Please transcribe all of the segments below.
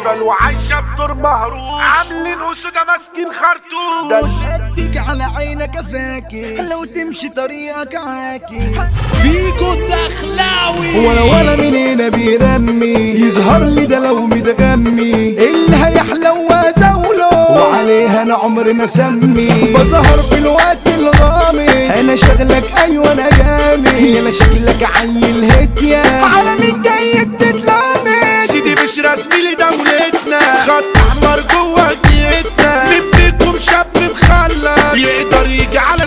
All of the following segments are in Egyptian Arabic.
اشبال وعايشه في دور مهروس عاملين اسوده ماسكين خرطوش اديك على عينك افاكس لو تمشي طريقك عاكي فيكو الدخلاوي ولا ولا من هنا بيرمي يظهر لي ده لو متغمي اللي هيحلى وازوله وعليها انا عمري ما سمي بظهر في الوقت الغامض انا شغلك ايوه انا جامد انا شكلك عيل هتيا على مين جاي بتتلامي سيدي مش رسمي لدولتنا خط احمر جوه جيتنا مين فيكم شاب مخلص يقدر يجي على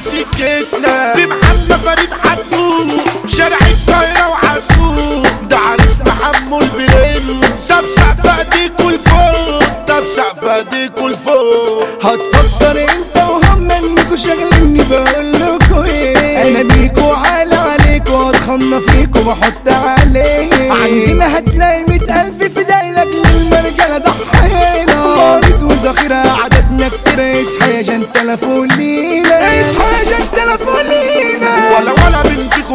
سكتنا في محمد فريد حتفوق شارع القاهرة وعسوق ده عريسنا حمو البرين طب سقف ايديكوا لفوق طب سقف ايديكوا لفوق هتفكر انت وهم انكوا شغلني بقول لكوا ايه انا بيكوا عالي عليكوا واتخنى فيكوا واحط عليه عندنا هتلاقي مية الف في دايلك للمرجله ضحينا مريض وذخيره عددنا كتير اصحى يا جن تلفون لينا اصحى يا جن تلفون لينا ولا ولا بنتكم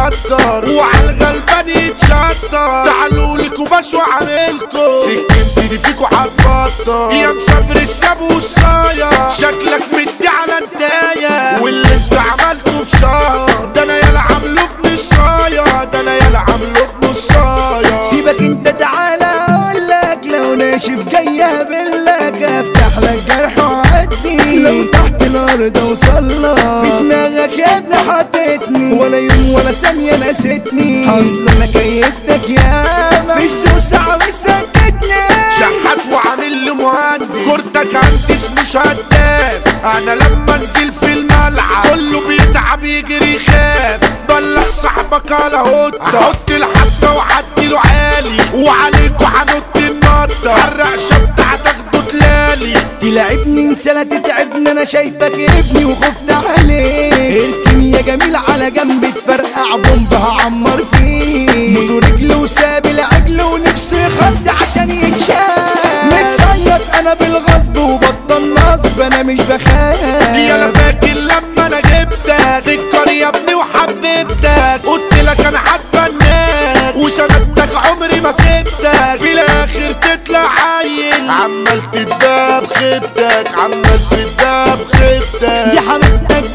اتخطر وعلى الغلبان يتشطر تعالوا لكم باش وعاملكم سكنتي دي فيكوا هتبطل يا مصبر الساب والصايا شكلك مدي على انتايا واللي انت عملته بشهر ده انا يالا عامله في نصايا ده انا يالا عامله في نصايا سيبك انت تعالى اقول لك لو ناشف جاي اقابلك افتح لك جرح وعدي لو تحت الارض اوصل لك في دماغك يا ابني حطيتني ولا يوم ولا ثانيه نسيتني اصل انا كيفتك ياما في السوسه وسكتني شحات وعامل لي مهندس كورتك عندي اسمه شداد انا لما انزل في الملعب كله بيتعب يجري يخاف بلغ صاحبك على هوتا حط الحبه وعدي له عالي وعليكوا هنط النطه الرقشه بتاعتك تلالي تلعبني انسى لا تتعبني انا شايفك ابني وخفت عليك الكيميا جميل على جنب تفرقع بومب هعمر فيه موتو رجل وساب العجل ونفسي خد عشان يتشاف متصيد انا بالغصب وبطل نصب انا مش بخاف يا انا فاكر لما انا جبتك فكر يا ابني وحببتك قلت لك انا هتبناك وسندتك عمري ما سبتك في الاخر تطلع عيل عمال تداب خيبتك عمال تداب دي خيبتك حبيبتك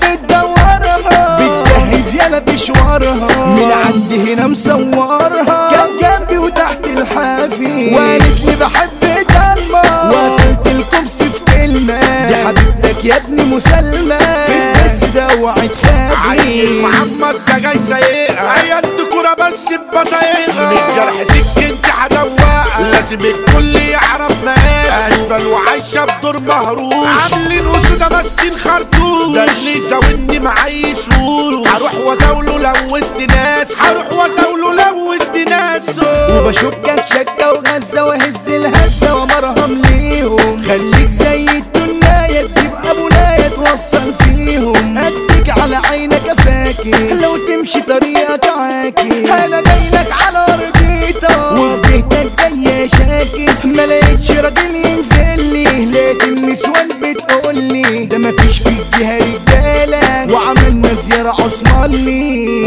بتدورها بتجهز يالا بشوارها من عندي هنا مصورها كان جنبي وتحت الحافي وقالت لي بحب دلما وقلت الكبس في كلمة دي حبيبتك يا ابني مسلمة في البس ده اوعي عيل تخافي محمد ده جاي سايقها عيال كورة بس ببطايقها من الجرح سكنت هدوقها لازم الكل يعرف مقاس اشبال وعايشة بدور مهروس عاملين اسودة ماسكين خرطوش ده اللي زاولني معايش هروح وازاوله لو وسط ناس هروح وازاوله لو وسط ناس وبشكك شكة وغزة وهز الهزة ومرهم ليهم خليك زي الدنيا تبقى ابولاية توصل فيهم اديك على عينك افاكس لو تمشي طريقك عاكس انا جايلك على ارضيتك وبيتك جاي شاكس ما لقيتش راجل ينزل لي لقيت النسوان بتقول لي ده مفيش في الجهة رجالة وعملنا زيارة عثماني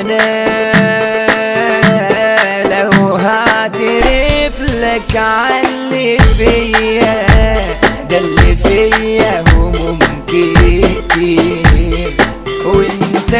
وانا لو هعترف لك عاللي فيا ده اللي فيا وممكن كتير وانت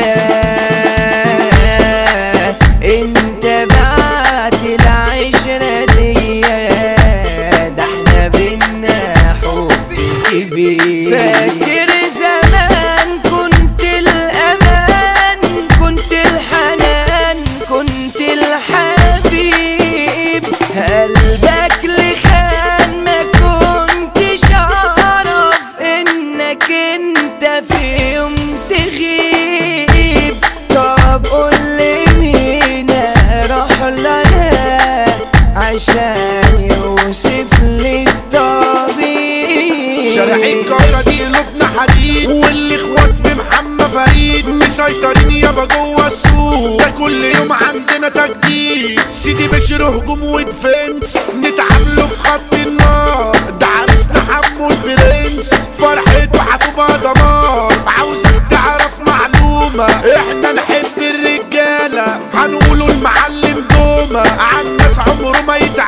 انت بعت العشرة دي ده احنا بينا حب كبير فاكر زمان كنت الامان كنت الحنان كنت الحبيب قلبك لخان ما كنتش اعرف انك انت في يوم تغيب طب قول لي مين اروح لها عشان يوصف لي الطبيب شارع القاهرة دي قلوبنا حديد واللي اخوات في محمد فريد مسيطرين يابا جوه السوق ده كل يوم عندنا تجديد سيدي بشر هجوم وديفنس نتعاملوا في خط النار ده عريسنا حمو البرنس فرحته هتبقى دمار عاوزك تعرف معلومة احنا نحب الرجالة هنقولوا المعلم دومة عن ناس عمره ما يتعالى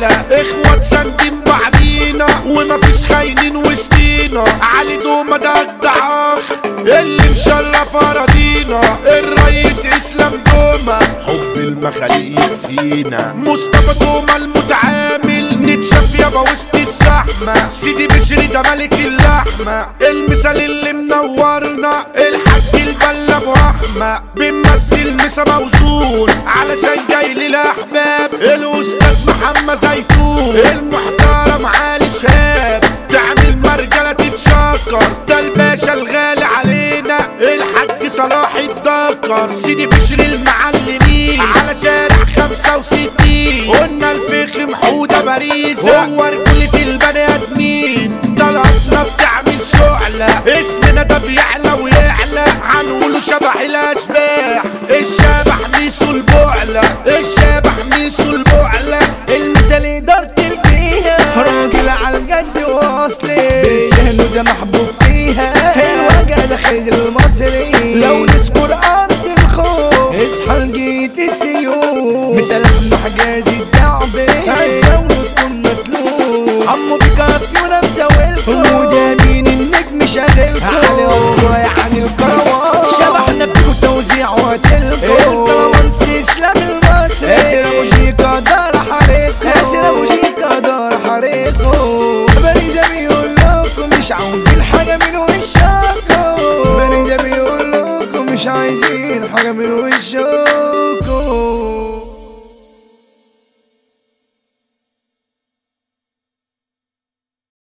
احلى اخوات ساندين بعدينا ومفيش خاينين وسطينا علي دوما ده اجدع اخ اللي مشرف اراضينا الرئيس اسلام دوما حب المخاليق فينا مصطفى دوما المتعامل نتشاف يابا وسط الزحمة سيدي بشري ده ملك اللحمة المثال اللي منورنا الحاج البلا ابو احمد بنمثل مسا موزون علشان جاي للاحباب الاستاذ محمد زيتون المحترم علي شهاب تعمل مرجلة تتشكر ده الباشا الغالي علينا الحاج صلاح الدكر سيدي بشري المعلمين على شارع 65 قلنا الفخم حودة باريزة هو رجولة البني ادمين طلعتنا بتعمل شعلة اسمنا ده بيعلى ويعلى هنقوله شبح الاشباح الشبح ميسو البعلة الشبح ميسو البعلة المثال إدارة الجيهة راجل على الجد واصلي بلسانه ده محبوب فيها الوجع ده خير المصري لو نذكر أرض الخوف اصحى لجيت السيوف مثال أحمد حجازي الدعبي هتزود تكون مطلوب عمو بيكافيونا مزاولكم وده مين النجم شاغلكم علي أسطورة عن الكروان شبحنا فيكم توزيع وقتلكم الكروان اسلام المصري ياسر ابو شيكا دار حريقكم ياسر ابو شيكا دار حريقكم باريزا بيقول لكم مش عاوزين حاجه من وشكم باريزا بيقول لكم مش عايزين حاجه من وشكم